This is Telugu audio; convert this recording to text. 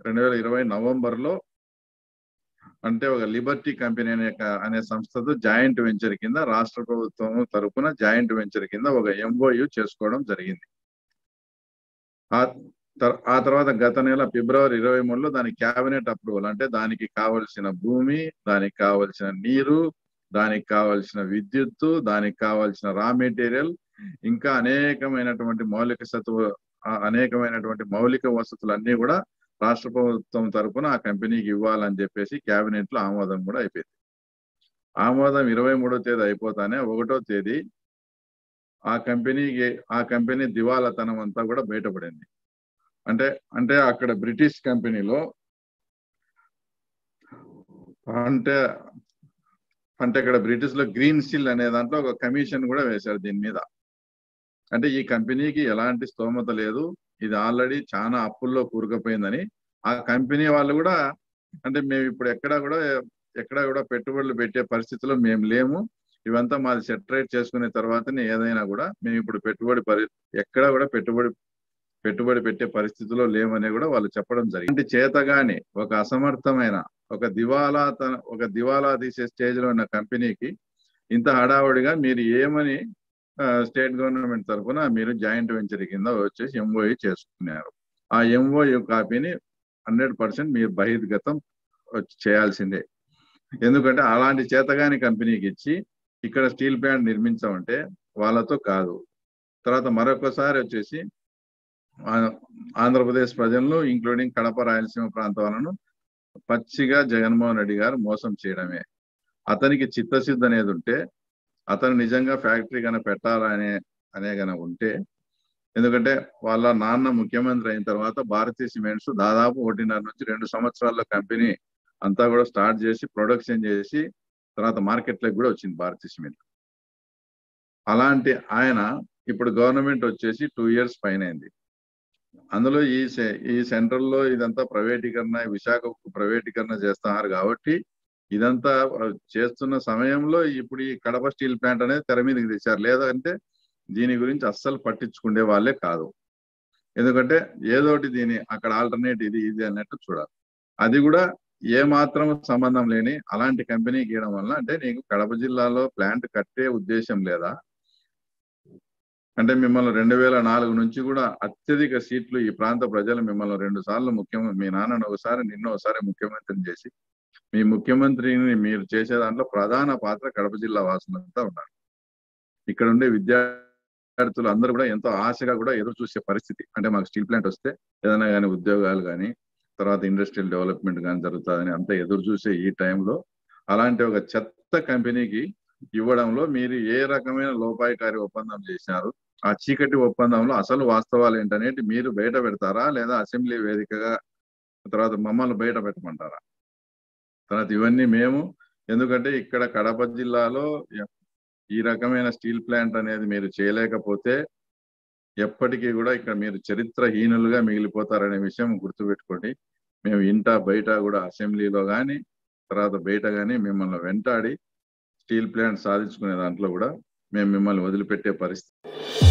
రెండు వేల ఇరవై నవంబర్ లో అంటే ఒక లిబర్టీ కంపెనీ అనే క- అనే సంస్థతో జాయింట్ వెంచర్ కింద రాష్ట్ర ప్రభుత్వం తరపున జాయింట్ వెంచర్ కింద ఒక ఎంఓయు చేసుకోవడం జరిగింది ఆ తర్- ఆ తర్వాత గత నెల ఫిబ్రవరి ఇరవై మూడులో దాని క్యాబినెట్ అప్రూవల్ అంటే దానికి కావలసిన భూమి దానికి కావలసిన నీరు దానికి కావలసిన విద్యుత్తు దానికి కావలసిన రా మెటీరియల్ ఇంకా అనేకమైనటువంటి మౌలిక సత్వ ఆ అనేకమైనటువంటి మౌలిక వసతులు అన్ని కూడా రాష్ట్ర ప్రభుత్వం తరపున ఆ కంపెనీకి ఇవ్వాలని చెప్పేసి కేబినెట్ లో ఆమోదం కూడా అయిపోయింది ఆమోదం ఇరవై మూడో తేదీ అయిపోతానే ఒకటో తేదీ ఆ కంపెనీకి ఆ కంపెనీ దివాలాతనం అంతా కూడా బయటపడింది అంటే అంటే అక్కడ బ్రిటిష్ కంపెనీలో అంటే అంటే ఇక్కడ బ్రిటిష్ లో గ్రీన్ స్టిల్ అనే దాంట్లో ఒక కమిషన్ కూడా వేశారు దీని మీద అంటే ఈ కంపెనీకి ఎలాంటి స్తోమత లేదు ఇది ఆల్రెడీ చాలా అప్పుల్లో కూరుకుపోయిందని ఆ కంపెనీ వాళ్ళు కూడా అంటే మేము ఇప్పుడు ఎక్కడ కూడా ఎక్కడ కూడా పెట్టుబడులు పెట్టే పరిస్థితిలో మేము లేము ఇవంతా మాది సెటరేట్ చేసుకునే తర్వాతనే ఏదైనా కూడా మేము ఇప్పుడు పెట్టుబడి పరి ఎక్కడ కూడా పెట్టుబడి పెట్టుబడి పెట్టే పరిస్థితిలో లేమని కూడా వాళ్ళు చెప్పడం జరిగింది చేతగాని ఒక అసమర్థమైన ఒక దివాలా తన- ఒక దివాలా తీసే స్టేజ్ లో ఉన్న కంపెనీకి ఇంత హడావుడిగా మీరు ఏమని ఆ, స్టేట్ గవర్నమెంట్ తరఫున మీరు జాయింట్ వెంచర్ కింద వచ్చేసి ఎంఓఈ చేసుకున్నారు ఆ ఎంఓయు కాపీని హండ్రెడ్ పర్సెంట్ మీరు బహిర్గతం వచ్చి చేయాల్సిందే ఎందుకంటే అలాంటి చేతగాని కంపెనీకి ఇచ్చి ఇక్కడ స్టీల్ ప్లాంట్ నిర్మించమంటే వాళ్ళతో కాదు తర్వాత మరొకసారి వచ్చేసి ఆ- ఆంధ్రప్రదేశ్ ప్రజలను ఇంక్లూడింగ్ కడప రాయలసీమ ప్రాంత వాళ్ళను పచ్చిగా జగన్మోహన్ రెడ్డి గారు మోసం చేయడమే అతనికి చిత్తశుద్ధి అనేది ఉంటే అతను నిజంగా ఫ్యాక్టరీ కనుక పెట్టాలనే అనే కనుక ఉంటే ఎందుకంటే వాళ్ళ నాన్న ముఖ్యమంత్రి అయిన తర్వాత భారతీయ సిమెంట్స్ దాదాపు ఒకటిన్నర నుంచి రెండు సంవత్సరాల్లో కంపెనీ అంతా కూడా స్టార్ట్ చేసి ప్రొడక్షన్ చేసి తర్వాత మార్కెట్లోకి కూడా వచ్చింది భారతీయ సిమెంట్ అలాంటి ఆయన ఇప్పుడు గవర్నమెంట్ వచ్చేసి టూ ఇయర్స్ పైన అయింది అందులో ఈ సె- ఈ సెంట్రల్ లో ఇదంతా ప్రైవేటీకరణ విశాఖకు ప్రైవేటీకరణ చేస్తున్నారు కాబట్టి ఇదంతా చేస్తున్న సమయంలో ఇప్పుడు ఈ కడప స్టీల్ ప్లాంట్ అనేది తెర మీదకి తెచ్చారు లేదంటే దీని గురించి అస్సలు పట్టించుకునే వాళ్ళే కాదు ఎందుకంటే ఏదోటి దీని అక్కడ ఆల్టర్నేట్ ఇది ఇది అన్నట్టు చూడాలి అది కూడా ఏ మాత్రం సంబంధం లేని అలాంటి కంపెనీ గీయడం వల్ల అంటే నీకు కడప జిల్లాలో ప్లాంట్ కట్టే ఉద్దేశం లేదా అంటే మిమ్మల్ని రెండు వేల నాలుగు నుంచి కూడా అత్యధిక సీట్లు ఈ ప్రాంత ప్రజలు మిమ్మల్ని రెండు సార్లు ముఖ్యమంత్రి మీ నాన్నను ఒకసారి నిన్న ఒకసారి ముఖ్యమంత్రిని చేసి మీ ముఖ్యమంత్రిని మీరు చేసే దాంట్లో ప్రధాన పాత్ర కడప జిల్లా వాసులంతా ఉన్నారు ఇక్కడ ఉండే విద్యార్థులు అందరూ కూడా ఎంతో ఆశగా కూడా ఎదురు చూసే పరిస్థితి అంటే మాకు స్టీల్ ప్లాంట్ వస్తే ఏదైనా కానీ ఉద్యోగాలు కానీ తర్వాత ఇండస్ట్రియల్ డెవలప్మెంట్ కానీ జరుగుతుందని అంతా ఎదురు చూసే ఈ టైంలో అలాంటి ఒక చెత్త కంపెనీకి ఇవ్వడంలో మీరు ఏ రకమైన లోపాయికారి ఒప్పందం చేసినారు ఆ చీకటి ఒప్పందంలో అసలు వాస్తవాలు ఏంటనేది మీరు బయట పెడతారా లేదా అసెంబ్లీ వేదికగా తర్వాత మమ్మల్ని బయట పెట్టమంటారా తర్వాత ఇవన్నీ మేము ఎందుకంటే ఇక్కడ కడప జిల్లాలో ఎ- ఈ రకమైన స్టీల్ ప్లాంట్ అనేది మీరు చేయలేకపోతే ఎప్పటికీ కూడా ఇక్కడ మీరు చరిత్రహీనులుగా మిగిలిపోతారనే విషయం గుర్తుపెట్టుకోండి మేము ఇంట బయట కూడా అసెంబ్లీలో కానీ తర్వాత బయట కానీ మిమ్మల్ని వెంటాడి స్టీల్ ప్లాంట్ సాధించుకునే దాంట్లో కూడా మేము మిమ్మల్ని వదిలిపెట్టే పరిస్థితి